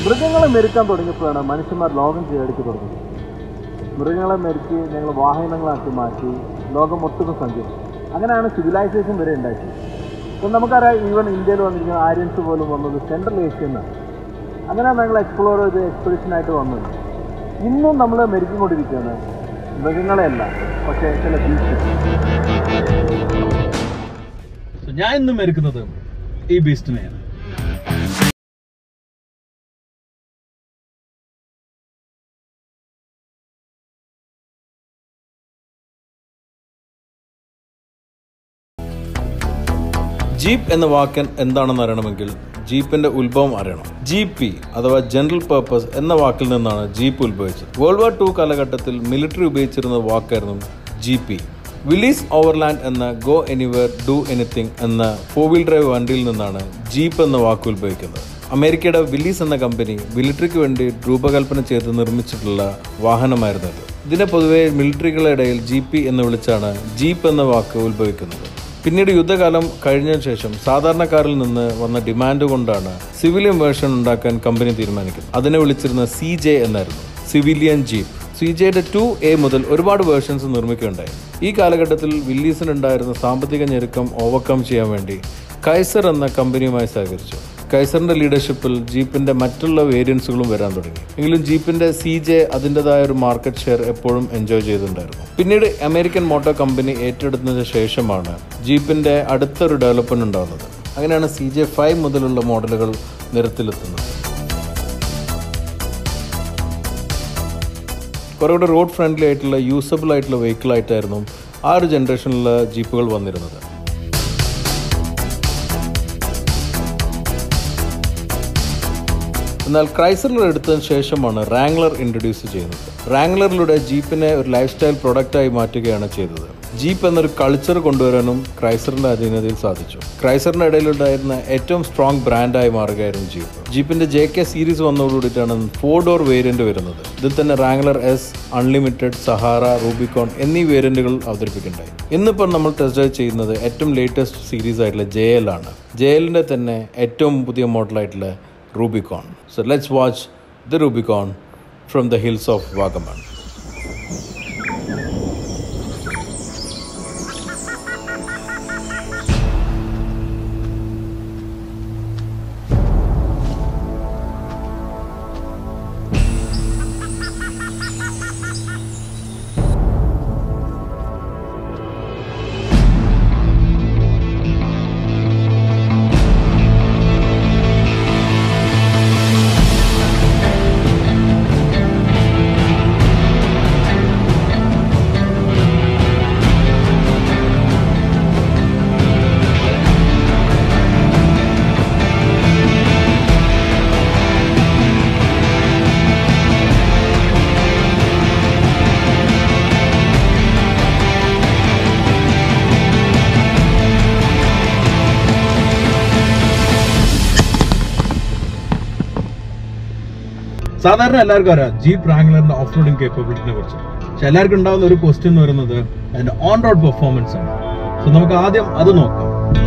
മൃഗങ്ങളെ മെരുക്കാൻ തുടങ്ങിയപ്പോഴാണ് മനുഷ്യന്മാർ ലോകം കീഴടക്കി തുടങ്ങിയത് മൃഗങ്ങളെ മെരുക്കി ഞങ്ങൾ വാഹനങ്ങളാക്കി മാറ്റി ലോകം ഒട്ടുക്കും സഞ്ചരിച്ചു അങ്ങനെയാണ് സിവിലൈസേഷൻ വരെ ഉണ്ടാക്കിയത് ഇപ്പം നമുക്കറിയാം ഈവൻ ഇന്ത്യയിൽ വന്നിരിക്കുന്ന ആര്യൻസ് പോലും വന്നത് സെൻട്രൽ ഏഷ്യ എന്നാണ് അങ്ങനെയാണ് ഞങ്ങൾ എക്സ്പ്ലോർ ചെയ്ത് എക്സ്പെഡിഷനായിട്ട് വന്നത് ഇന്നും നമ്മൾ മെരുക്കിക്കൊണ്ടിരിക്കുകയാണ് മൃഗങ്ങളെയല്ല പക്ഷേ ചില ബീച്ച് ഞാൻ ഇന്ന് മെരുക്കുന്നത് ഈ ബീസ്റ്റിനെയാണ് ജീപ്പ് എന്ന വാക്ക് എന്താണെന്ന് അറിയണമെങ്കിൽ ജീപ്പിന്റെ ഉത്ഭവം അറിയണം ജി പി അഥവാ ജനറൽ പർപ്പസ് എന്ന വാക്കിൽ നിന്നാണ് ജീപ്പ് ഉത്ഭവിച്ചത് വേൾഡ് വാർ ടു കാലഘട്ടത്തിൽ മിലിറ്ററി ഉപയോഗിച്ചിരുന്ന വാക്കായിരുന്നു ജി പി വിലീസ് ഓവർലാൻഡ് എന്ന ഗോ എനിവർ ഡു എനിത്തിങ് എന്ന ഫോർ വീൽ ഡ്രൈവ് വണ്ടിയിൽ നിന്നാണ് ജീപ്പ് എന്ന വാക്ക് ഉത്ഭവിക്കുന്നത് അമേരിക്കയുടെ വില്ലീസ് എന്ന കമ്പനി മിലിറ്ററിക്ക് വേണ്ടി രൂപകൽപ്പന ചെയ്ത് നിർമ്മിച്ചിട്ടുള്ള വാഹനമായിരുന്നു ഇത് ഇതിനെ പൊതുവെ മിലിറ്ററികളുടെ ഇടയിൽ ജി പി എന്ന് വിളിച്ചാണ് ജീപ്പ് എന്ന വാക്ക് ഉത്ഭവിക്കുന്നത് പിന്നീട് യുദ്ധകാലം കഴിഞ്ഞതിന് ശേഷം സാധാരണക്കാരിൽ നിന്ന് വന്ന ഡിമാൻഡ് കൊണ്ടാണ് സിവിലിയൻ വേർഷൻ ഉണ്ടാക്കാൻ കമ്പനി തീരുമാനിക്കുന്നത് അതിനെ വിളിച്ചിരുന്ന സി ജെ എന്നായിരുന്നു സിവിലിയൻ ജീപ്പ് സി ജെയുടെ ടു എ മുതൽ ഒരുപാട് വേർഷൻസ് നിർമ്മിക്കുകയുണ്ടായി ഈ കാലഘട്ടത്തിൽ വില്ലീസിനുണ്ടായിരുന്ന സാമ്പത്തിക ഞെരുക്കം ഓവർകം ചെയ്യാൻ വേണ്ടി കൈസർ എന്ന കമ്പനിയുമായി സഹകരിച്ചു കൈസറിന്റെ ലീഡർഷിപ്പിൽ ജീപ്പിന്റെ മറ്റുള്ള വേരിയൻസുകളും വരാൻ തുടങ്ങി എങ്കിലും ജീപ്പിന്റെ സി ജെ അതിൻ്റെതായ ഒരു മാർക്കറ്റ് ഷെയർ എപ്പോഴും എൻജോയ് ചെയ്തിട്ടുണ്ടായിരുന്നു പിന്നീട് അമേരിക്കൻ മോട്ടോർ കമ്പനി ഏറ്റെടുത്തതിന് ശേഷമാണ് ജീപ്പിന്റെ അടുത്തൊരു ഡെവലപ്മെന്റ് ഉണ്ടാകുന്നത് അങ്ങനെയാണ് സി ജെ ഫൈവ് മുതലുള്ള മോഡലുകൾ നിരത്തിലെത്തുന്നത് കുറേ കൂടെ റോഡ് ഫ്രണ്ട്ലി ആയിട്ടുള്ള യൂസബിൾ ആയിട്ടുള്ള വെഹിക്കിൾ ആയിട്ടായിരുന്നു ആ ഒരു ജനറേഷനിലുള്ള ജീപ്പുകൾ വന്നിരുന്നത് എന്നാൽ ക്രൈസറിൽ എടുത്തതിന് ശേഷമാണ് റാംഗ്ലർ ഇൻട്രൊഡ്യൂസ് ചെയ്യുന്നത് റാംഗ്ലറിലൂടെ ജീപ്പിനെ ഒരു ലൈഫ് സ്റ്റൈൽ പ്രൊഡക്റ്റായി മാറ്റുകയാണ് ചെയ്തത് ജീപ്പ് എന്നൊരു കൾച്ചർ കൊണ്ടുവരാനും ക്രൈസറിന്റെ അധീനതയിൽ സാധിച്ചു ക്രൈസറിന്റെ ഇടയിലുണ്ടായിരുന്ന ഏറ്റവും സ്ട്രോങ് ബ്രാൻഡായി മാറുകയായിരുന്നു ജീപ്പ് ജീപ്പിന്റെ ജെ കെ സീരീസ് വന്നതോടുകൂടിയിട്ടാണ് ഫോർ ഡോർ വേരിയന്റ് വരുന്നത് ഇതിൽ തന്നെ Wrangler S unlimited Sahara Rubicon എന്നീ വേരിയന്റുകൾ അവതരിപ്പിക്കുന്നുണ്ടായി ഇന്നിപ്പോൾ നമ്മൾ ടെസ്റ്റ് ഡ്രൈവ് ചെയ്യുന്നത് ഏറ്റവും ലേറ്റസ്റ്റ് സീരീസ് ആയിട്ടുള്ള ജെ എൽ ആണ് ജെ എല്ലിന്റെ തന്നെ ഏറ്റവും പുതിയ മോഡലായിട്ടുള്ള Rubicon. So let's watch the Rubicon from the hills of Wagaman. സാധാരണ എല്ലാവർക്കും അറിയാം ജീപ്പ് റാംഗ്ലറിന്റെ ഓഫ് റോഡിംഗ് കേപ്പബിലിറ്റിനെ കുറിച്ച് പക്ഷെ എല്ലാവർക്കും ഉണ്ടാകുന്ന ഒരു ക്വസ്റ്റ്യൻ എന്ന് പറയുന്നത് അതിന്റെ ഓൺ റോഡ് പെർഫോമൻസ് ആണ് സോ നമുക്ക് ആദ്യം അത് നോക്കാം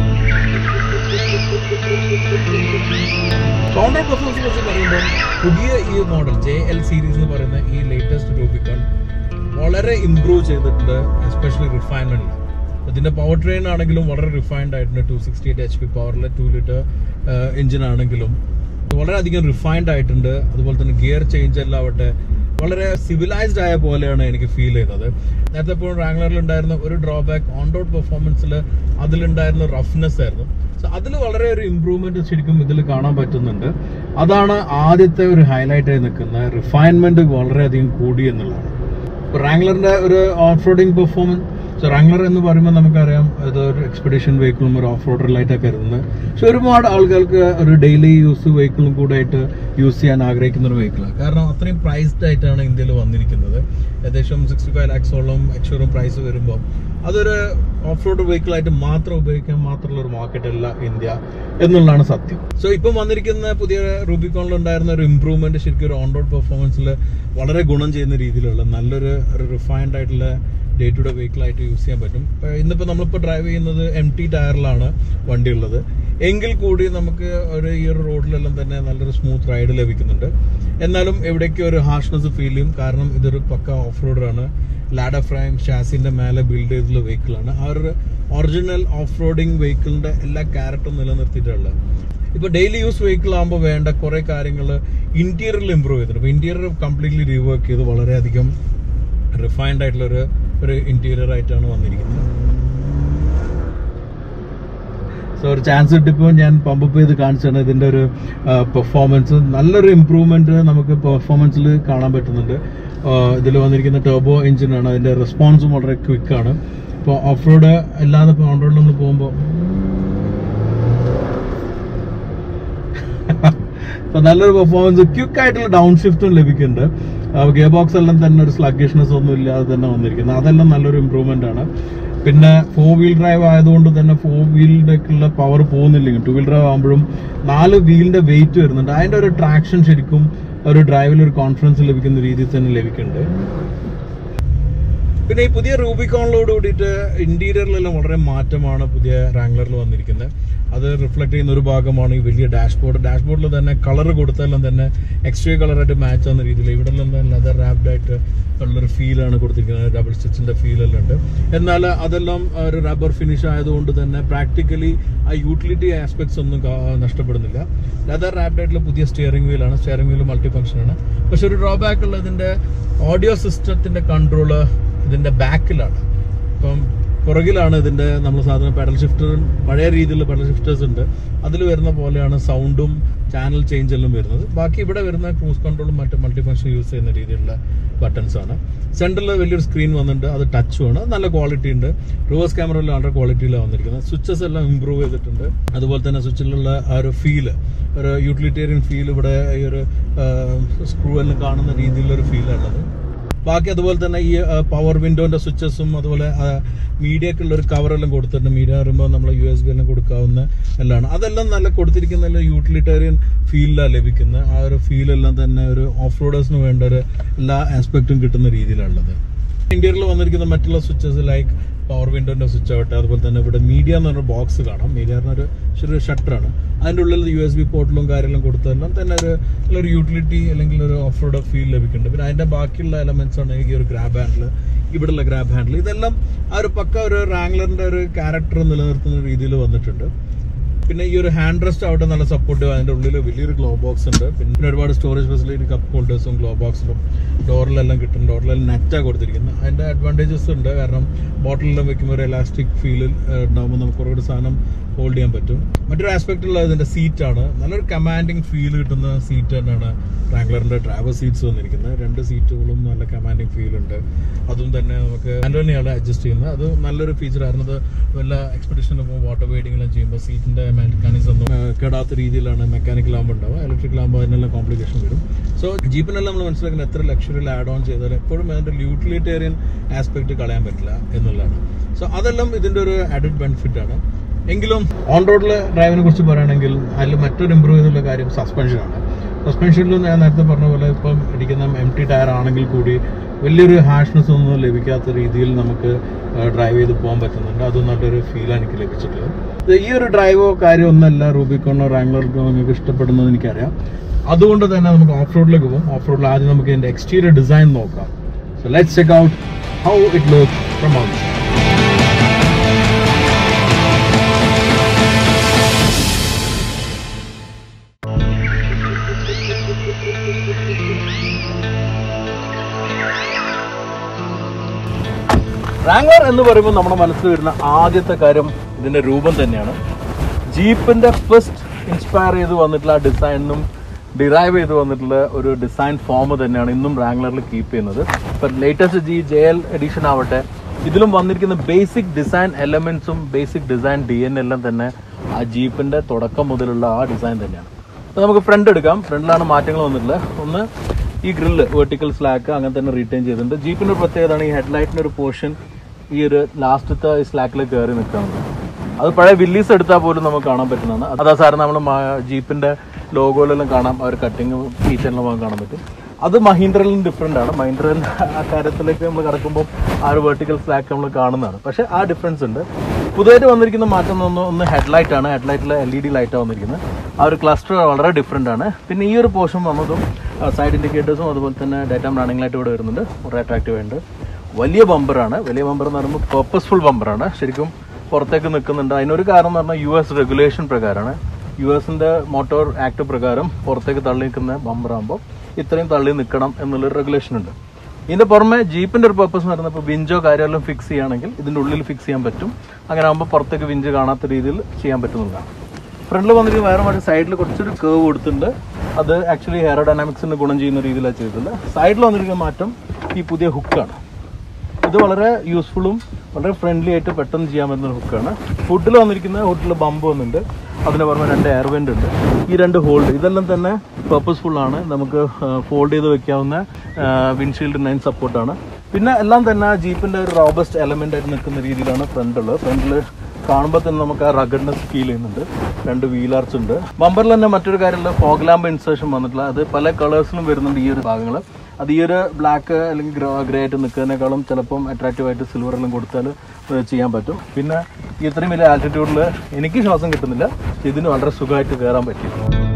ഓൺ റോഡ് പെർഫോമൻസിനെ കുറിച്ച് പറയുമ്പോൾ പുതിയ ഈ മോഡൽ ജെ എൽ സീരീസ് എന്ന് പറയുന്ന ഈ ലേറ്റസ്റ്റ് റൂബിക്കോൺ വളരെ ഇംപ്രൂവ് ചെയ്തിട്ടുണ്ട് എസ്പെഷ്യലി റിഫൈൻമെന്റ് ഇതിന്റെ പവർ ട്രെയിൻ ആണെങ്കിലും വളരെ റിഫൈൻഡ് ആയിട്ടുണ്ട് two sixty eight H P പവറിലെ ടു ലിറ്റർ എഞ്ചിൻ ആണെങ്കിലും വളരെയധികം റിഫൈൻഡ് ആയിട്ടുണ്ട് അതുപോലെ തന്നെ ഗിയർ ചേഞ്ച് എല്ലാം ആവട്ടെ വളരെ സിവിലൈസ്ഡ് ആയ പോലെയാണ് എനിക്ക് ഫീൽ ചെയ്തത് നേരത്തെ ഇപ്പോൾ റാംഗ്ലറിൽ ഉണ്ടായിരുന്ന ഒരു ഡ്രോബാക്ക് ഓൺ റോഡ് പെർഫോമൻസിൽ അതിലുണ്ടായിരുന്ന റഫ്നെസ് ആയിരുന്നു സോ അതിൽ വളരെ ഒരു ഇമ്പ്രൂവ്മെന്റ് ശരിക്കും ഇതിൽ കാണാൻ പറ്റുന്നുണ്ട് അതാണ് ആദ്യത്തെ ഒരു ഹൈലൈറ്റ് ആയി നിൽക്കുന്ന റിഫൈൻമെന്റ് വളരെയധികം കൂടി എന്നുള്ളതാണ് റാംഗ്ലറിന്റെ ഒരു off roading performance so Wrangler എന്ന് പറയുമ്പോൾ നമുക്കറിയാം ഇത് ഒരു എക്സ്പെഡിഷൻ വെഹിക്കിളും ഒരു ഓഫ് റോഡറിലായിട്ടൊക്കെ കരുതുന്നത് പക്ഷെ ഒരുപാട് ആളുകൾക്ക് ഒരു ഡെയിലി യൂസ് വെഹിക്കിളും കൂടെ ആയിട്ട് യൂസ് ചെയ്യാൻ ആഗ്രഹിക്കുന്ന ഒരു വെഹിക്കിളാണ് കാരണം അത്രയും പ്രൈസ്ഡ് ആയിട്ടാണ് ഇന്ത്യയിൽ വന്നിരിക്കുന്നത് ഏകദേശം സിക്സ്റ്റി ഫൈവ് ലാക്സോളം എക്സ്ഷോറും പ്രൈസ് വരുമ്പോൾ അതൊരു ഓഫ് റോഡ് വെഹിക്കിളായിട്ട് മാത്രം ഉപയോഗിക്കാൻ മാത്രമുള്ള ഒരു മാർക്കറ്റ് അല്ല ഇന്ത്യ എന്നുള്ളതാണ് സത്യം സോ ഇപ്പം വന്നിരിക്കുന്ന പുതിയ റൂബിക്കോണിൽ ഉണ്ടായിരുന്ന ഒരു ഇമ്പ്രൂവ്മെന്റ് ശരിക്കും ഒരു ഓൺ റോഡ് പെർഫോമൻസിൽ വളരെ ഗുണം ചെയ്യുന്ന രീതിയിലുള്ള നല്ലൊരു ഒരു റിഫൈൻഡ് ആയിട്ടുള്ള ഡേ ടു ഡേ വെഹിക്കിളായിട്ട് യൂസ് ചെയ്യാൻ പറ്റും ഇപ്പൊ ഇന്നിപ്പോൾ നമ്മളിപ്പോൾ ഡ്രൈവ് ചെയ്യുന്നത് എം ടി ടയറിലാണ് വണ്ടി ഉള്ളത് എങ്കിൽ കൂടി നമുക്ക് ഒരു ഈ ഒരു റോഡിലെല്ലാം തന്നെ നല്ലൊരു സ്മൂത്ത് റൈഡ് ലഭിക്കുന്നുണ്ട് എന്നാലും എവിടേക്കും ഒരു ഹാർഷ്നെസ് ഫീൽ ചെയ്യും കാരണം ഇതൊരു പക്ക ഓഫ് റോഡറാണ് ലാഡ ഫ്രൈം ഷാസിന്റെ മേലെ ബിൽഡ് ചെയ്തിട്ടുള്ള വെഹിക്കിളാണ് ആ ഒരു ഒറിജിനൽ ഓഫ് റോഡിങ് വെഹിക്കിളിന്റെ എല്ലാ ക്യാരക്ടറും നിലനിർത്തിയിട്ടുള്ളത് ഇപ്പൊ ഡെയിലി യൂസ് വെഹിക്കിൾ ആകുമ്പോൾ വേണ്ട കുറെ കാര്യങ്ങൾ ഇന്റീരിയറിൽ ഇമ്പ്രൂവ് ചെയ്തിട്ടുണ്ട് ഇപ്പൊ ഇന്റീരിയർ കംപ്ലീറ്റ്ലി റീവർക്ക് ചെയ്ത് വളരെയധികം റിഫൈൻഡ് ആയിട്ടുള്ള ഒരു ഒരു ഇന്റീരിയർ ആയിട്ടാണ് വന്നിരിക്കുന്നത് സോ ഒരു ചാൻസ് കിട്ടിയപ്പോൾ ഞാൻ പമ്പ് അപ്പ് ചെയ്ത് കാണിച്ചാണ് ഇതിന്റെ ഒരു പെർഫോമൻസ് നല്ലൊരു ഇമ്പ്രൂവ്മെന്റ് നമുക്ക് പെർഫോമൻസിൽ കാണാൻ പറ്റുന്നുണ്ട് ഇതിൽ വന്നിരിക്കുന്ന ടർബോ എഞ്ചിനാണ് അതിന്റെ റെസ്പോൺസും വളരെ ക്വിക്കാണ് ഇപ്പോൾ ഓഫ് റോഡ് അല്ലാതെ ഇപ്പോൾ ഓൺ റോഡിൽ നമ്മൾ പോകുമ്പോൾ ഇപ്പൊ നല്ലൊരു പെർഫോമൻസ് ക്വിക്ക് ആയിട്ടുള്ള ഡൗൺ ഷിഫ്റ്റും ലഭിക്കുന്നുണ്ട് ഗിയർ ബോക്സ് എല്ലാം തന്നെ ഒരു സ്ലഗിഷ്നെസ് ഒന്നും ഇല്ലാതെ തന്നെ വന്നിരിക്കുന്നത് അതെല്ലാം നല്ലൊരു ഇമ്പ്രൂവ്മെന്റ് ആണ് പിന്നെ ഫോർ വീൽ ഡ്രൈവ് ആയതുകൊണ്ട് തന്നെ ഫോർ വീലിലേക്കുള്ള പവർ പോകുന്നില്ലെങ്കിൽ ടു വീൽ ഡ്രൈവ് ആകുമ്പോഴും നാല് വീലിന്റെ വെയിറ്റ് വരുന്നുണ്ട് അതിന്റെ ഒരു ട്രാക്ഷൻ ശരിക്കും ഒരു ഡ്രൈവിൽ ഒരു കോൺഫിഡൻസ് ലഭിക്കുന്ന രീതിയിൽ തന്നെ ലഭിക്കുന്നുണ്ട് പിന്നെ ഈ പുതിയ റൂബിക്കോണിലോട് കൂടിയിട്ട് ഇന്റീരിയറിലെല്ലാം വളരെ മാറ്റമാണ് പുതിയ റാംഗ്ലറിൽ വന്നിരിക്കുന്നത് അത് റിഫ്ലക്ട് ചെയ്യുന്ന ഒരു ഭാഗമാണ് ഈ വലിയ ഡാഷ്ബോർഡ് ഡാഷ്ബോർഡിൽ തന്നെ കളർ കൊടുത്തെല്ലാം തന്നെ എക്സ്ട്രീ കളറായിട്ട് മാച്ച് ആവുന്ന രീതിയിൽ ഇവിടെ എല്ലാം തന്നെ ലെതർ റാപ്ഡ് ആയിട്ട് ഉള്ളൊരു ഫീലാണ് കൊടുത്തിരിക്കുന്നത് ഡബിൾ സ്റ്റിച്ചിന്റെ ഫീൽ എല്ലാം ഉണ്ട് എന്നാൽ അതെല്ലാം ഒരു റബ്ബർ ഫിനിഷ് ആയതുകൊണ്ട് തന്നെ പ്രാക്ടിക്കലി ആ യൂട്ടിലിറ്റി ആസ്പെക്ട്സ് ഒന്നും കാ- നഷ്ടപ്പെടുന്നില്ല ലെതർ റാപ്ഡ് ആയിട്ടുള്ള പുതിയ സ്റ്റിയറിംഗ് വീലാണ് സ്റ്റിയറിംഗ് വീൽ മൾട്ടി ഫംഗ്ഷൻ ആണ് പക്ഷെ ഒരു ഡ്രോബാക്ക് ഉള്ളതിന്റെ ഓഡിയോ സിസ്റ്റത്തിന്റെ കൺട്രോള് ഇതിന്റെ ബാക്കിലാണ് ഇപ്പം പുറകിലാണ് ഇതിന്റെ നമ്മൾ സാധാരണ പെഡൽ ഷിഫ്റ്റർ പഴയ രീതിയിലുള്ള പെഡൽ ഷിഫ്റ്റേഴ്സ് ഉണ്ട് അതിൽ വരുന്ന പോലെയാണ് സൗണ്ടും ചാനൽ ചേഞ്ച് എല്ലാം വരുന്നത് ബാക്കി ഇവിടെ വരുന്ന ക്രൂസ് കൺട്രോളും മറ്റ് മൾട്ടി ഫംഗ്ഷൻ യൂസ് ചെയ്യുന്ന രീതിയിലുള്ള ബട്ടൺസ് ആണ് സെൻറ്ററിൽ വലിയൊരു സ്ക്രീൻ വന്നിട്ടുണ്ട് അത് ടച്ചും ആണ് നല്ല ക്വാളിറ്റി ഉണ്ട് റിവേഴ്സ് ക്യാമറയിൽ വളരെ ക്വാളിറ്റിയിലാണ് വന്നിരിക്കുന്നത് സ്വിച്ചസ് എല്ലാം ഇമ്പ്രൂവ് ചെയ്തിട്ടുണ്ട് അതുപോലെ തന്നെ സ്വിച്ചിലുള്ള ആ ഒരു ഫീല് ഒരു യൂട്ടിലിറ്റേറിയൻ ഫീൽ ഇവിടെ ഈ ഒരു സ്ക്രൂ എല്ലാം കാണുന്ന രീതിയിലുള്ള ഒരു ഫീലാണുള്ളത് ബാക്കി അതുപോലെ തന്നെ ഈ പവർ വിൻഡോന്റെ സ്വിച്ചസും അതുപോലെ മീഡിയക്കുള്ള ഒരു കവറെല്ലാം കൊടുത്തിട്ടുണ്ട് മീഡിയ പറയുമ്പോൾ നമ്മൾ യു എസ് ബി എല്ലാം കൊടുക്കാവുന്ന എല്ലാം അതെല്ലാം നല്ല കൊടുത്തിരിക്കുന്ന നല്ല യൂട്ടിലിറ്റേറിയൻ ഫീലിലാണ് ലഭിക്കുന്നത് ആ ഒരു ഫീലെല്ലാം തന്നെ ഒരു ഓഫ് റോഡേഴ്സിന് വേണ്ട ഒരു എല്ലാ ആസ്പെക്റ്റും കിട്ടുന്ന രീതിയിലുള്ളത് ഇന്ത്യയിൽ വന്നിരിക്കുന്ന മറ്റുള്ള സ്വിച്ചസ് ലൈക്ക് പവർ വിൻഡോന്റെ സ്വിച്ച് ആവട്ടെ അതുപോലെ തന്നെ ഇവിടെ മീഡിയ എന്ന് പറഞ്ഞ ബോക്സ് കാണാം മീഡിയ എന്നൊരു ചെറിയ ഷട്ടറാണ് അതിൻ്റെ ഉള്ളിൽ യു എസ് ബി പോർട്ടിലും കാര്യങ്ങളും കൊടുത്തതെല്ലാം തന്നെ ഒരു നല്ലൊരു യൂട്ടിലിറ്റി അല്ലെങ്കിൽ ഒരു ഓഫ് റോഡ് ഫീൽ ലഭിക്കുന്നുണ്ട് പിന്നെ അതിന്റെ ബാക്കിയുള്ള എലമെന്റ്സ് ആണ് ഈ ഒരു ഗ്രാബ് ഹാൻഡിൽ ഇവിടെയുള്ള ഗ്രാബ് ഹാൻഡിൽ ഇതെല്ലാം ആ ഒരു പക്ക ഒരു റാംഗ്ലറിന്റെ ഒരു ക്യാരക്ടർ നിലനിർത്തുന്ന രീതിയിൽ വന്നിട്ടുണ്ട് പിന്നെ ഈ ഒരു ഹാൻഡ് റെസ്റ്റ് അവിടെ നല്ല സപ്പോർട്ടീവ് അതിന്റെ ഉള്ളിൽ വലിയൊരു ഗ്ലോ ബോക്സ് ഉണ്ട് പിന്നെ ഒരുപാട് സ്റ്റോറേജ് ഫെസിലിറ്റി കപ്പ് ഹോൾഡേഴ്സും ഗ്ലോ ബോക്സിലും ഡോറിലെല്ലാം കിട്ടും ഡോറിലെല്ലാം നെറ്റാണ് കൊടുത്തിരിക്കുന്നത് അതിന്റെ അഡ്വാൻറ്റേജസ് ഉണ്ട് കാരണം ബോട്ടിലെല്ലാം വെക്കുമ്പോൾ ഒരു എലാസ്റ്റിക് ഫീൽ ഉണ്ടാകുമ്പോൾ നമുക്ക് കുറേ സാധനം ഹോൾഡ് ചെയ്യാൻ പറ്റും മറ്റൊരു ആസ്പെക്ട് ഉള്ളത് ഇതിന്റെ സീറ്റ് ആണ് നല്ലൊരു കമാൻഡിങ് ഫീൽ കിട്ടുന്ന സീറ്റ് തന്നെയാണ് റാംഗ്ലറിന്റെ ഡ്രൈവർ സീറ്റ്സ് വന്നിരിക്കുന്നത് രണ്ട് സീറ്റുകളും നല്ല കമാൻഡിങ് ഫീൽ ഉണ്ട് അതും തന്നെ നമുക്ക് ആൻഡോണിയാണ് അഡ്ജസ്റ്റ് ചെയ്യുന്നത് അത് നല്ലൊരു ഫീച്ചർ ആയിരുന്നു അത് വല്ല എക്സ്പെഡിഷനിൽ പോകുമ്പോൾ വാട്ടർ വെയിറ്റിംഗെല്ലാം ചെയ്യുമ്പോൾ സീറ്റിന്റെ മെക്കാനിക്സ് ഒന്നും ഏഹ്, കെടാത്ത രീതിയിലാണ് മെക്കാനിക്കൽ ആകുമ്പോൾ ഉണ്ടാവുക ഇലക്ട്രിക്കൽ ആകുമ്പോൾ അതിനെല്ലാം കോംപ്ലിക്കേഷൻ വരും സോ ജീപ്പിനെല്ലാം നമ്മൾ മനസ്സിലാക്കുന്നത് എത്ര ലക്ഷറിയിൽ ആഡ് ഓൺ ചെയ്താൽ എപ്പോഴും അതിന്റെ യൂട്ടിലിറ്റേറിയൻ ആസ്പെക്ട് കളയാൻ പറ്റില്ല എന്നുള്ളതാണ് സോ അതെല്ലാം ഇതിന്റെ ഒരു ആഡഡ് ബെനിഫിറ്റ് ആണ് എങ്കിലും ഓൺ റോഡിലെ ഡ്രൈവിനെ കുറിച്ച് പറയുകയാണെങ്കിൽ അതിൽ മറ്റൊരു ഇമ്പ്രൂവ് ചെയ്തിട്ടുള്ള കാര്യം സസ്പെൻഷനാണ് സസ്പെൻഷനിൽ ഞാൻ നേരത്തെ പറഞ്ഞ പോലെ ഇപ്പം ഇരിക്കുന്ന എം ടി ടയർ ആണെങ്കിൽ കൂടി വലിയൊരു ഹാഷ്നെസ് ഒന്നും ലഭിക്കാത്ത രീതിയിൽ നമുക്ക് ഡ്രൈവ് ചെയ്ത് പോകാൻ പറ്റുന്നുണ്ട് അത് നല്ലൊരു ഫീലാണ് എനിക്ക് ലഭിച്ചിട്ടുള്ളത് ഇത് ഈ ഒരു ഡ്രൈവോ കാര്യമോ ഒന്നല്ല റൂബിക്കോണോ റാംഗ്ലർക്കോ നിങ്ങൾക്ക് ഇഷ്ടപ്പെടുന്നത് എനിക്കറിയാം അതുകൊണ്ട് തന്നെ നമുക്ക് ഓഫ് റോഡിലേക്ക് പോകും ഓഫ് റോഡിൽ ആദ്യം നമുക്ക് ഇതിന്റെ എക്സ്റ്റീരിയർ ഡിസൈൻ നോക്കാം so let's check out how it look from out Wrangler എന്ന് പറയുമ്പോൾ നമ്മുടെ മനസ്സിൽ വരുന്ന ആദ്യത്തെ കാര്യം ഇതിന്റെ രൂപം തന്നെയാണ് ജീപ്പിന്റെ ഫസ്റ്റ് ഇൻസ്പയർ ചെയ്ത് വന്നിട്ടുള്ള ആ ഡിസൈനും ഡിറൈവ് ചെയ്ത് വന്നിട്ടുള്ള ഒരു ഡിസൈൻ ഫോം തന്നെയാണ് ഇന്നും റാംഗ്ലറിൽ കീപ്പ് ചെയ്യുന്നത് ഇപ്പം latest G J L edition ആവട്ടെ ഇതിലും വന്നിരിക്കുന്ന ബേസിക് ഡിസൈൻ എലമെന്റ്സും ബേസിക് ഡിസൈൻ ഡി എൻ എല്ലാം തന്നെ ആ ജീപ്പിന്റെ തുടക്കം മുതലുള്ള ആ ഡിസൈൻ തന്നെയാണ് അപ്പോൾ നമുക്ക് ഫ്രണ്ട് എടുക്കാം ഫ്രണ്ടിലാണ് മാറ്റങ്ങൾ വന്നിട്ടുള്ളത് ഒന്ന് ഈ ഗ്രില്ല് വെർട്ടിക്കൽ സ്ലാക്ക് അങ്ങനെ തന്നെ റീറ്റെയിൻ ചെയ്തിട്ടുണ്ട് ജീപ്പിന്റെ ഒരു പ്രത്യേകതയാണ് ഈ ഹെഡ്ലൈറ്റിന്റെ ഒരു പോർഷൻ ഈ ഒരു ലാസ്റ്റത്തെ സ്ലാക്കിൽ കയറി നിൽക്കുന്നത് അത് പഴയ വില്ലീസ് എടുത്താൽ പോലും നമുക്ക് കാണാൻ പറ്റുന്നതാണ് അതാ സാറ് നമ്മൾ ജീപ്പിന്റെ ലോഗോയിലെല്ലാം കാണാം ആ ഒരു കട്ടിങ് ഫീച്ചറിലും നമുക്ക് കാണാൻ പറ്റും അത് മഹീന്ദ്രയിൽ നിന്ന് ഡിഫറെൻ്റ് ആണ് മഹീന്ദ്രയിൽ ആ കാര്യത്തിലേക്ക് നമ്മൾ കിടക്കുമ്പോൾ ആ ഒരു വെർട്ടിക്കൽ സ്ലാക്ക് നമ്മൾ കാണുന്നതാണ് പക്ഷേ ആ ഡിഫറൻസ് ഉണ്ട് പുതുതായിട്ട് വന്നിരിക്കുന്ന മാറ്റം എന്ന് പറഞ്ഞാൽ ഒന്ന് ഹെഡ്ലൈറ്റ് ആണ് ഹെഡ്ലൈറ്റിൽ എൽ ഇ ഡി ലൈറ്റാണ് വന്നിരിക്കുന്നത് ആ ഒരു ക്ലസ്റ്റർ വളരെ ഡിഫറെൻ്റ് ആണ് പിന്നെ ഈ ഒരു പോർഷൻ വന്നതും സൈഡ് ഇൻഡിക്കേറ്റേഴ്സും അതുപോലെ തന്നെ ഡേറ്റ റണ്ണിംഗ് ലൈറ്റ് ഇവിടെ വരുന്നുണ്ട് വളരെ അട്രാക്റ്റീവ് ഉണ്ട് വലിയ ബമ്പറാണ് വലിയ ബമ്പർ എന്ന് പറയുമ്പോൾ പർപ്പസ്ഫുൾ ബമ്പറാണ് ശരിക്കും പുറത്തേക്ക് നിൽക്കുന്നുണ്ട് അതിനൊരു കാരണം എന്ന് പറഞ്ഞാൽ യു എസ് റെഗുലേഷൻ പ്രകാരമാണ് യു എസിൻ്റെ മോട്ടോർ ആക്ട് പ്രകാരം പുറത്തേക്ക് തള്ളി നിൽക്കുന്ന ബമ്പറാകുമ്പോൾ ഇത്രയും തള്ളി നിൽക്കണം എന്നുള്ളൊരു റെഗുലേഷൻ ഉണ്ട് ഇതിന്റെ പുറമെ ജീപ്പിന്റെ ഒരു പർപ്പസ് എന്ന് പറയുന്നത് ഇപ്പോൾ വിഞ്ചോ കാര്യമെല്ലാം ഫിക്സ് ചെയ്യുകയാണെങ്കിൽ ഇതിന്റെ ഉള്ളിൽ ഫിക്സ് ചെയ്യാൻ പറ്റും അങ്ങനെ ആകുമ്പോൾ പുറത്തേക്ക് വിഞ്ച് കാണാത്ത രീതിയിൽ ചെയ്യാൻ പറ്റുന്നതാണ് ഫ്രണ്ടിൽ വന്നിട്ട് വേറെ മറ്റേ സൈഡിൽ കുറച്ചൊരു കേവ് കൊടുത്തിട്ടുണ്ട് അത് ആക്ച്വലി എയറോഡൈനാമിക്സിന് ഗുണം ചെയ്യുന്ന രീതിയിലാണ് ചെയ്തിട്ടുള്ളത് സൈഡിൽ വന്നിരിക്കുന്ന മാറ്റം ഈ പുതിയ ഹുക്കാണ് ഇത് വളരെ യൂസ്ഫുള്ളും വളരെ ഫ്രണ്ട്ലി ആയിട്ട് പെട്ടെന്ന് ചെയ്യാൻ പറ്റുന്ന ഹുക്കാണ് ഹുഡിൽ വന്നിരിക്കുന്ന ഹുഡിൽ ബമ്പ് വന്നിട്ടുണ്ട് അതിന് പുറമെ രണ്ട് എയർ വെന്റ് ഉണ്ട് ഈ രണ്ട് ഹോൾഡ് ഇതെല്ലാം തന്നെ പർപ്പസ്ഫുൾ ആണ് നമുക്ക് ഫോൾഡ് ചെയ്ത് വെക്കാവുന്ന വിൻഷീൽഡ് നൈൻ സപ്പോർട്ടാണ് പിന്നെ എല്ലാം തന്നെ ആ ജീപ്പിന്റെ ഒരു റോബസ്റ്റ് എലമെന്റ് ആയിട്ട് നിൽക്കുന്ന രീതിയിലാണ് ഫ്രണ്ട് ഉള്ളത് ഫ്രണ്ടിൽ കാണുമ്പോൾ തന്നെ നമുക്ക് ആ റഗഡ്നെസ് ഫീൽ ചെയ്യുന്നുണ്ട് രണ്ട് വീൽ ആർച്ച് ഉണ്ട് ബമ്പറിൽ തന്നെ മറ്റൊരു കാര്യമുള്ള ഫോഗ് ലാമ്പ് ഇൻസേർഷൻ വന്നിട്ടില്ല അത് പല കളേഴ്സിലും വരുന്നുണ്ട് ഈ ഒരു ഭാഗങ്ങൾ അത് ഈ ഒരു ബ്ലാക്ക് അല്ലെങ്കിൽ ഗ്രേ ആയിട്ട് നിൽക്കുന്നതിനേക്കാളും ചിലപ്പം അട്രാക്റ്റീവ് ആയിട്ട് സിൽവർ എല്ലാം കൊടുത്താൽ ഏഹ് ചെയ്യാൻ പറ്റും പിന്നെ ഈ ഇത്രയും വലിയ ആൾട്ടിറ്റ്യൂഡിൽ എനിക്ക് ശ്വാസം കിട്ടുന്നില്ല ഇതിന് വളരെ സുഖമായിട്ട് കയറാൻ പറ്റി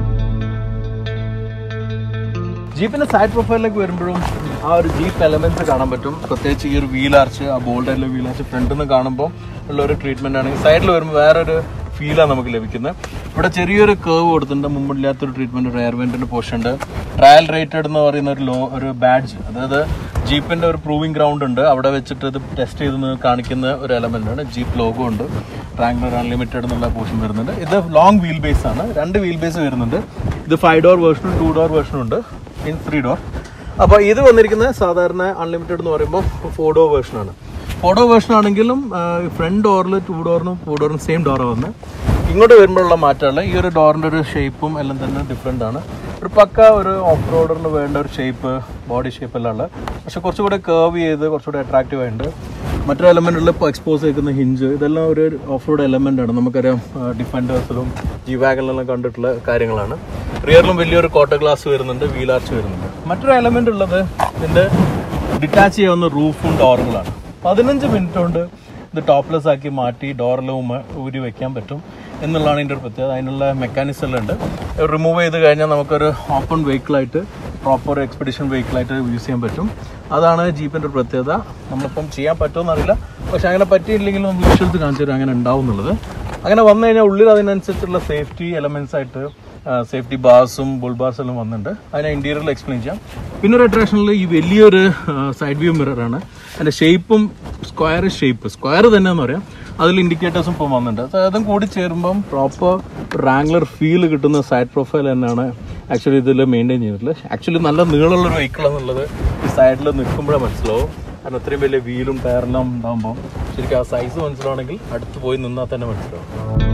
ജീപ്പിന്റെ സൈഡ് പ്രൊഫൈലിലേക്ക് വരുമ്പോഴും ആ ഒരു ജീപ്പ് എലമെന്റ്സ് കാണാൻ പറ്റും പ്രത്യേകിച്ച് ഈ ഒരു വീൽ ആർച്ച് ആ ബോൾഡ് ആയിട്ടുള്ള വീൽ ആർച്ച് ഫ്രണ്ടിൽ നിന്ന് കാണുമ്പോൾ ഉള്ള ഒരു ട്രീറ്റ്മെന്റ് ആണെങ്കിൽ സൈഡിൽ വരുമ്പോൾ വേറൊരു ഫീലാണ് നമുക്ക് ലഭിക്കുന്നത് ഇവിടെ ചെറിയൊരു കേവ് കൊടുത്തിട്ടുണ്ട് മുമ്പില്ലാത്തൊരു ട്രീറ്റ്മെന്റ് ഒരു എയർവെന്റിന്റെ പോർഷൻ ഉണ്ട് ട്രയൽ റേറ്റഡ് എന്ന് പറയുന്ന ഒരു ലോ ഒരു ബാഡ്ജ് അതായത് ജീപ്പിന്റെ ഒരു പ്രൂവിംഗ് ഗ്രൗണ്ട് ഉണ്ട് അവിടെ വെച്ചിട്ട് ഇത് ടെസ്റ്റ് ചെയ്ത് കാണിക്കുന്ന ഒരു എലമെന്റ് ആണ് ജീപ്പ് ലോഗോ ഉണ്ട് റാങ്ക്ലർ അൺലിമിറ്റഡ് എന്നുള്ള പോർഷൻ വരുന്നുണ്ട് ഇത് ലോങ് വീൽ ബേസ് ആണ് രണ്ട് വീൽ ബേസ് വരുന്നുണ്ട് ഇത് ഫൈവ് ഡോർ വേർഷനും ടു ഡോർ വേർഷനും ഉണ്ട് ഇൻ ത്രീ ഡോർ അപ്പോൾ ഇത് വന്നിരിക്കുന്നത് സാധാരണ അൺലിമിറ്റഡ് എന്ന് പറയുമ്പോൾ ഫോർ ഡോർ വേർഷനാണ് ഫോർ ഡോർ വേർഷൻ ആണെങ്കിലും ഫ്രണ്ട് ഡോറിൽ ടു ഡോറിനും ഫോർ ഡോറിനും സെയിം ഡോറാണ് വന്ന് ഇങ്ങോട്ട് വരുമ്പോഴുള്ള മാറ്റമുള്ള ഈ ഒരു ഡോറിൻ്റെ ഒരു ഷേപ്പും എല്ലാം തന്നെ ഡിഫറെൻ്റ് ആണ് ഒരു പക്ക ഒരു ഓഫ് റോഡറിന് വേണ്ട ഒരു ഷേപ്പ് ബോഡി ഷേപ്പ് എല്ലാം ഉള്ളത് പക്ഷെ കുറച്ചുകൂടെ കേർവ് ചെയ്ത് കുറച്ചുകൂടെ അട്രാക്റ്റീവ് ആയിട്ടുണ്ട് മറ്റൊരു എലമെൻറ്റിൽ ഇപ്പോൾ എക്സ്പോസ് ചെയ്ക്കുന്ന ഹിഞ്ച് ഇതെല്ലാം ഒരു ഓഫ് റോഡ് എലമെൻ്റ് ആണ് നമുക്കറിയാം ഡിഫൻഡേഴ്സിലും ജി വാഗനിലെല്ലാം കണ്ടിട്ടുള്ള കാര്യങ്ങളാണ് റിയറിലും വലിയൊരു കോട്ട ഗ്ലാസ് വരുന്നുണ്ട് വീൽ ആർച്ച് വരുന്നുണ്ട് മറ്റൊരു എലമെൻ്റ് ഉള്ളത് ഇതിൻ്റെ ഡിറ്റാച്ച് ചെയ്യാവുന്ന റൂഫും ഡോറുകളാണ് പതിനഞ്ച് മിനിറ്റ് കൊണ്ട് ഇത് ടോപ്ലെസ് ആക്കി മാറ്റി ഡോറിലും ഊരി വെക്കാൻ പറ്റും എന്നുള്ളതാണ് ഇതിൻ്റെ ഒരു പ്രത്യേകത അതിനുള്ള മെക്കാനിസം എല്ലാം ഉണ്ട് റിമൂവ് ചെയ്ത് കഴിഞ്ഞാൽ നമുക്കൊരു ഓപ്പൺ വെഹിക്കിളായിട്ട് പ്രോപ്പർ എക്സ്പെഡിഷൻ വെഹിക്കിളായിട്ട് യൂസ് ചെയ്യാൻ പറ്റും അതാണ് ജീപ്പിൻ്റെ ഒരു പ്രത്യേകത നമ്മളിപ്പം ചെയ്യാൻ പറ്റുമെന്ന് അറിയില്ല പക്ഷെ അങ്ങനെ പറ്റിയില്ലെങ്കിലും നമുക്ക് വിഷ്വൽസ് കാണിച്ചു തരാം അങ്ങനെ ഉണ്ടാവും എന്നുള്ളത് അങ്ങനെ വന്നു കഴിഞ്ഞാൽ ഉള്ളിൽ അതിനനുസരിച്ചുള്ള സേഫ്റ്റി എലമെൻസ് ആയിട്ട് സേഫ്റ്റി ബാർസും ബുൾ ബാർസ് എല്ലാം വന്നിട്ടുണ്ട് അതിനെ ഇന്റീരിയറിൽ എക്സ്പ്ലെയിൻ ചെയ്യാം പിന്നെ ഒരു അട്രാക്ഷനിൽ ഈ വലിയൊരു സൈഡ് വ്യൂ മിററാണ് അതിൻ്റെ ഷേപ്പും സ്ക്വയർ ഷേപ്പ് സ്ക്വയർ തന്നെ എന്ന് പറയാം അതിൽ ഇൻഡിക്കേറ്റേഴ്സും ഇപ്പം വന്നിട്ടുണ്ട് So അതും കൂടി ചേരുമ്പം പ്രോപ്പർ റാങ്കുലർ ഫീൽ കിട്ടുന്ന സൈഡ് പ്രൊഫൈൽ തന്നെയാണ് ആക്ച്വലി ഇതിൽ മെയിൻറ്റെയിൻ ചെയ്തിട്ടുള്ളത് ആക്ച്വലി നല്ല നീളമുള്ളൊരു വെഹിക്കിൾ എന്നുള്ളത് ഈ സൈഡിൽ നിൽക്കുമ്പോഴേ മനസ്സിലാവും കാരണം അത്രയും വലിയ വീലും ടയറെല്ലാം ഉണ്ടാകുമ്പോൾ ശരിക്കും ആ സൈസ് മനസ്സിലാവണമെങ്കിൽ അടുത്ത് പോയി നിന്നാൽ തന്നെ മനസ്സിലാവും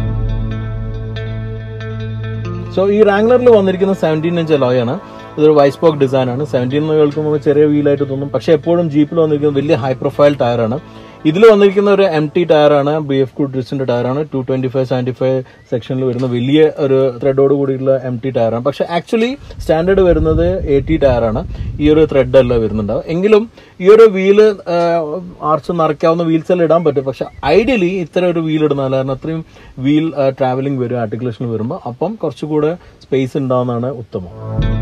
സോ ഈ റാങ്ലറിൽ വന്നിരിക്കുന്ന സെവൻറ്റീൻ ഇഞ്ച് അലോയാണ് ഇതൊരു വൈസ്പോക്ക് ഡിസൈൻ ആണ് സെവൻറ്റീൻ എന്ന് കേൾക്കുമ്പോൾ ചെറിയ വീലായിട്ട് തോന്നും പക്ഷേ എപ്പോഴും ജീപ്പിൽ വന്നിരിക്കുന്നത് വലിയ ഹൈ പ്രൊഫൈൽ ടയറാണ് ഇതിൽ വന്നിരിക്കുന്ന ഒരു എം ടി ടയറാണ് ബി എഫ് കുഡ്രിസിന്റെ ടയറാണ് two twenty five seventy five സെക്ഷനിൽ വരുന്ന വലിയ ഒരു ത്രെഡോട് കൂടിയുള്ള എം ടി ടയറാണ് പക്ഷെ ആക്ച്വലി സ്റ്റാൻഡേർഡ് വരുന്നത് എ ടി ടയറാണ് ഈ ഒരു ത്രെഡ് അല്ല വരുന്നുണ്ടാവും എങ്കിലും ഈ ഒരു വീല് ആർച്ച് നിറയ്ക്കാവുന്ന വീൽസ് എല്ലാം ഇടാൻ പറ്റും പക്ഷെ ഐഡിയലി ഇത്തരം ഒരു വീൽ ഇടുന്ന കാരണം അത്രയും വീൽ ട്രാവലിംഗ് വരും ആർട്ടിക്കുലേഷൻ വരുമ്പോൾ അപ്പം കുറച്ചുകൂടെ സ്പേസ് ഉണ്ടാവുന്നതാണ് ഉത്തമം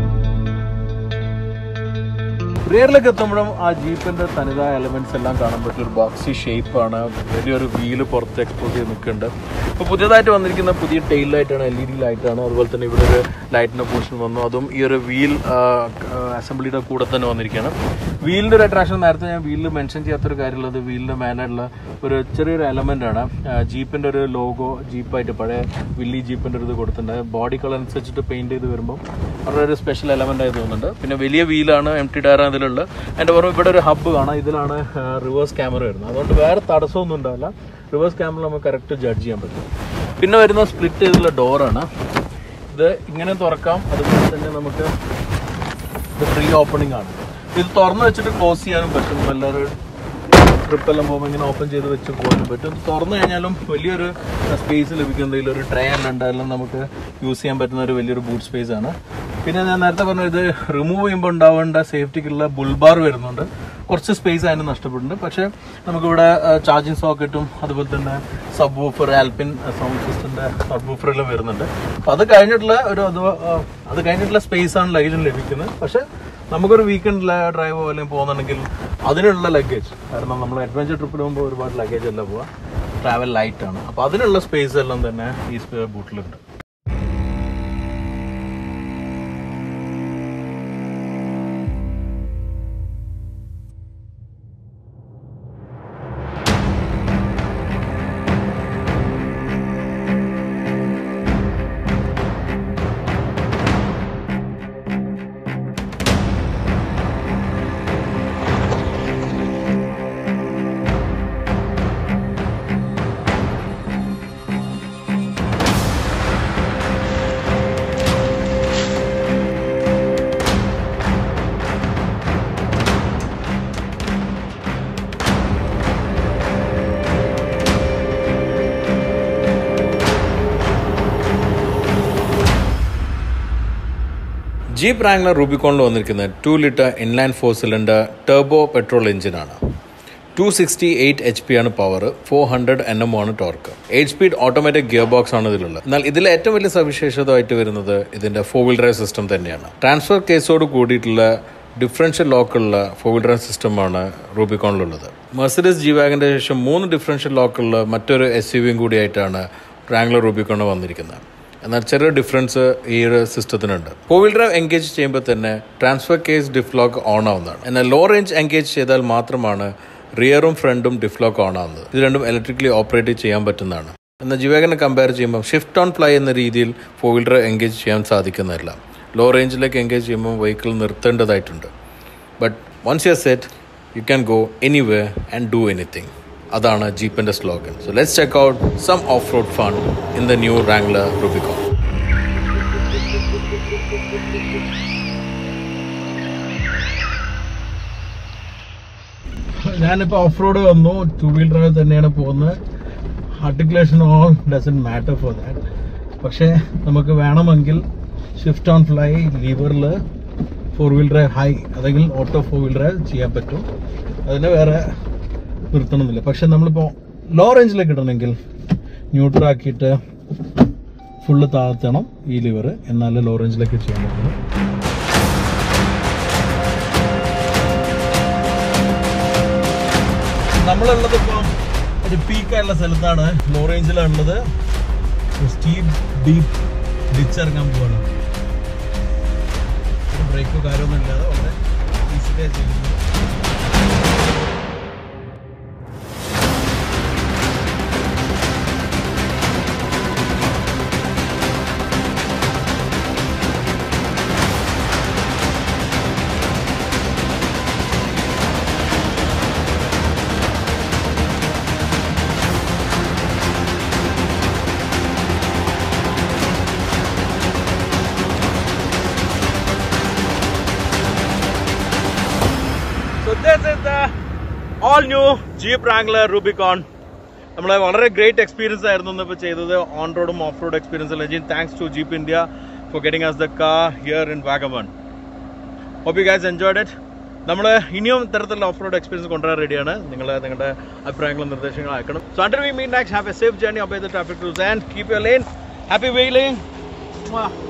റിയറിലേക്ക് എത്തുമ്പോഴും ആ ജീപ്പിന്റെ തനതായ എലമെന്റ്സ് എല്ലാം കാണാൻ പറ്റിയ ഒരു ബോക്സി ഷേപ്പാണ് വലിയൊരു വീല് പുറത്ത് എക്സ്പോസ് ചെയ്ത് നിൽക്കുന്നുണ്ട് ഇപ്പോൾ പുതിയതായിട്ട് വന്നിരിക്കുന്ന പുതിയ ടെയിൽ ലൈറ്റാണ് എൽ ഇ ഡി ലൈറ്റാണ് അതുപോലെ തന്നെ ഇവിടെ ഒരു ലൈറ്റിന്റെ പോർഷൻ വന്നു അതും ഈ ഒരു വീൽ അസംബ്ലിയുടെ കൂടെ തന്നെ വന്നിരിക്കുകയാണ് വീലിന്റെ ഒരു അട്രാക്ഷൻ നേരത്തെ ഞാൻ വീലിൽ മെൻഷൻ ചെയ്യാത്തൊരു കാര്യമുള്ളത് വീലിന്റെ മേലായിട്ടുള്ള ഒരു ചെറിയൊരു എലമെന്റ് ആണ് ജീപ്പിന്റെ ഒരു ലോഗോ ജീപ്പായിട്ട് പഴയ വില്ലി ജീപ്പിന്റെ ഒരു ഇത് കൊടുത്തിട്ടുണ്ട് ബോഡി കളർ അനുസരിച്ചിട്ട് പെയിന്റ് ചെയ്ത് വരുമ്പോൾ വളരെ ഒരു സ്പെഷ്യൽ എലമെന്റ് ആയി തോന്നുന്നുണ്ട് പിന്നെ വലിയ വീലാണ് എം ടി ടയർ ഇതിലുള്ള അതിന്റെ പുറമെ ഇവിടെ ഒരു ഹബ്ബ് കാണാം ഇതിലാണ് റിവേഴ്സ് ക്യാമറ വരുന്നത് അതുകൊണ്ട് വേറെ തടസ്സമൊന്നും ഉണ്ടാവില്ല റിവേഴ്സ് ക്യാമറ നമുക്ക് കറക്റ്റ് ജഡ്ജ് ചെയ്യാൻ പറ്റും പിന്നെ വരുന്ന സ്പ്ലിറ്റ് ചെയ്തുള്ള ഡോറാണ് ഇത് ഇങ്ങനെ തുറക്കാം അതുപോലെ തന്നെ നമുക്ക് ഇത് ഫ്രീ ഓപ്പണിംഗ് ആണ് ഇത് തുറന്ന് വെച്ചിട്ട് ക്ലോസ് ചെയ്യാനും പറ്റും എല്ലാവരും ട്രിപ്പെല്ലാം പോകുമ്പോൾ ഇങ്ങനെ ഓപ്പൺ ചെയ്ത് വെച്ച് പോകാനും പറ്റും ഇത് തുറന്നു കഴിഞ്ഞാലും വലിയൊരു സ്പേസ് ലഭിക്കുന്നതിൽ ഒരു ട്രേ എല്ലാം ഉണ്ടായാലും നമുക്ക് യൂസ് ചെയ്യാൻ പറ്റുന്ന ഒരു വലിയൊരു ബൂട്ട് സ്പേസ് ആണ് പിന്നെ ഞാൻ നേരത്തെ പറഞ്ഞു ഇത് റിമൂവ് ചെയ്യുമ്പോൾ ഉണ്ടാവേണ്ട സേഫ്റ്റിക്കുള്ള ബുൾബാർ വരുന്നുണ്ട് കുറച്ച് സ്പേസ് അതിന് നഷ്ടപ്പെടുന്നുണ്ട് പക്ഷേ നമുക്കിവിടെ ചാർജിങ് സോക്കറ്റും അതുപോലെ തന്നെ സബ് വൂഫർ ആൽപിൻ സൗണ്ട് സിസ്റ്റത്തിന്റെ സബ് വൂഫർ എല്ലാം വരുന്നുണ്ട് അപ്പോൾ അത് കഴിഞ്ഞിട്ടുള്ള ഒരു അത് ആ, അത് കഴിഞ്ഞിട്ടുള്ള സ്പേസ് ആണ് ലഗേജിന് ലഭിക്കുന്നത് പക്ഷേ നമുക്കൊരു വീക്കെൻഡ് ഡ്രൈവോ അല്ലെങ്കിൽ പോകുന്നുണ്ടെങ്കിൽ അതിനുള്ള ലഗേജ് കാരണം നമ്മൾ അഡ്വഞ്ചർ ട്രിപ്പിൽ പോകുമ്പോൾ ഒരുപാട് ലഗേജ് അല്ല പോവുക ട്രാവൽ ലൈറ്റ് ആണ് അപ്പോൾ അതിനുള്ള സ്പേസ് എല്ലാം തന്നെ ഈ സ്പെയർ ബൂട്ടിലുണ്ട് ജീപ്പ് റാംഗ്ലർ റൂബിക്കോണിൽ വന്നിരിക്കുന്ന two litre inline four cylinder turbo petrol എഞ്ചിനാണ് two sixty eight H P ആണ് power four hundred N M ആണ് torque eight speed automatic gear box ആണ് ഇതിലുള്ളത് എന്നാൽ ഇതിലെ ഏറ്റവും വലിയ സവിശേഷത ആയിട്ട് വരുന്നത് ഇതിന്റെ ഫോർ വീൽ ഡ്രൈവ് സിസ്റ്റം തന്നെയാണ് ട്രാൻസ്ഫർ കേസോട് കൂടിയിട്ടുള്ള ഡിഫറൻഷ്യൽ ലോക്കുള്ള ഫോർ വീൽ ഡ്രൈവ് സിസ്റ്റമാണ് റൂബിക്കോണിലുള്ളത് മെർസിഡസ് ജി വാഗന്റെ ശേഷം മൂന്ന് ഡിഫറൻഷ്യൽ ലോക്കുള്ള മറ്റൊരു എസ് യു വിയും കൂടിയായിട്ടാണ് റാംഗ്ലർ റൂബിക്കോൺ വന്നിരിക്കുന്നത് എന്നാൽ ചെറിയ ഡിഫറൻസ് ഈ ഒരു സിസ്റ്റത്തിനുണ്ട് ഫോർ വീൽ ഡ്രൈവ് എൻഗേജ് ചെയ്യുമ്പോൾ തന്നെ ട്രാൻസ്ഫർ കേസ് ഡിഫ്ലോക്ക് ഓൺ ആവുന്നതാണ് എന്നാൽ ലോ റേഞ്ച് എൻഗേജ് ചെയ്താൽ മാത്രമാണ് റിയറും ഫ്രണ്ടും ഡിഫ്ലോക്ക് ഓൺ ആവുന്നത് ഇത് രണ്ടും ഇലക്ട്രിക്കലി ഓപ്പറേറ്റ് ചെയ്യാൻ പറ്റുന്നതാണ് എന്നാൽ ജിവേഗനെ കമ്പയർ ചെയ്യുമ്പോൾ ഷിഫ്റ്റ് ഓൺ ഫ്ലൈ എന്ന രീതിയിൽ ഫോർ വീൽ ഡ്രൈവ് എൻഗേജ് ചെയ്യാൻ സാധിക്കുന്നതല്ല ലോ റേഞ്ചിലേക്ക് എൻഗേജ് ചെയ്യുമ്പോൾ വെഹിക്കിൾ നിർത്തേണ്ടതായിട്ടുണ്ട് but once you set you can go anyway and do anything അതാണ് ജീപ്പിന്റെ slogan so let's check out some off road fun in the new Wrangler Rubicon ഞാനിപ്പോൾ off road വന്നു two wheel drive തന്നെയാണ് പോകുന്നത് articulation all doesn't matter for that പക്ഷേ നമുക്ക് വേണമെങ്കിൽ shift on fly ലീവറിൽ ഫോർ വീൽ ഡ്രൈവ് ഹൈ അല്ലെങ്കിൽ auto four wheel drive ചെയ്യാൻ പറ്റും അതിന് വേറെ നിർത്തണമെന്നില്ല പക്ഷെ നമ്മളിപ്പോൾ ലോ റേഞ്ചിലേക്ക് ഇടണമെങ്കിൽ ന്യൂട്രൽ ആക്കിയിട്ട് ഫുള്ള് താഴ്ത്തണം ഈ ലിവർ എന്നാലേ ലോ റേഞ്ചിലേക്ക് ചെയ്യാൻ പറ്റുള്ളൂ നമ്മളുള്ളത് ഇപ്പം ഒരു പീക്കായുള്ള സ്ഥലത്താണ് ലോ റേഞ്ചിലാണുള്ളത് സ്റ്റീപ്പ് ഡീപ്പ് ഡിച്ച് ഇറങ്ങാൻ പോവാണ് ബ്രേക്കോ കാര്യമൊന്നും ഇല്ലാതെ വളരെ ഈസിയായി ചെയ്യുന്നു So this is the all new Jeep Wrangler Rubicon. നമ്മൾ വളരെ ഗ്രേറ്റ് എക്സ്പീരിയൻസ് ആയിരുന്നു ഇന്ന് ഇപ്പോൾ ചെയ്തത് ഓൺ റോഡും ഓഫ് റോഡ് എക്സ്പീരിയൻസ് എല്ലാം thanks to Jeep India for getting us the car here in Vagamon hope you guys enjoyed it നമ്മൾ ഇനിയും ഇത്തരത്തിലുള്ള ഓഫ് റോഡ് എക്സ്പീരിയൻസ് കൊണ്ടുവരാൻ റെഡിയാണ് നിങ്ങൾ നിങ്ങളുടെ അഭിപ്രായങ്ങളും നിർദ്ദേശങ്ങളും അയക്കണം so until we meet next have a safe journey obey the traffic rules and keep your lane happy vailing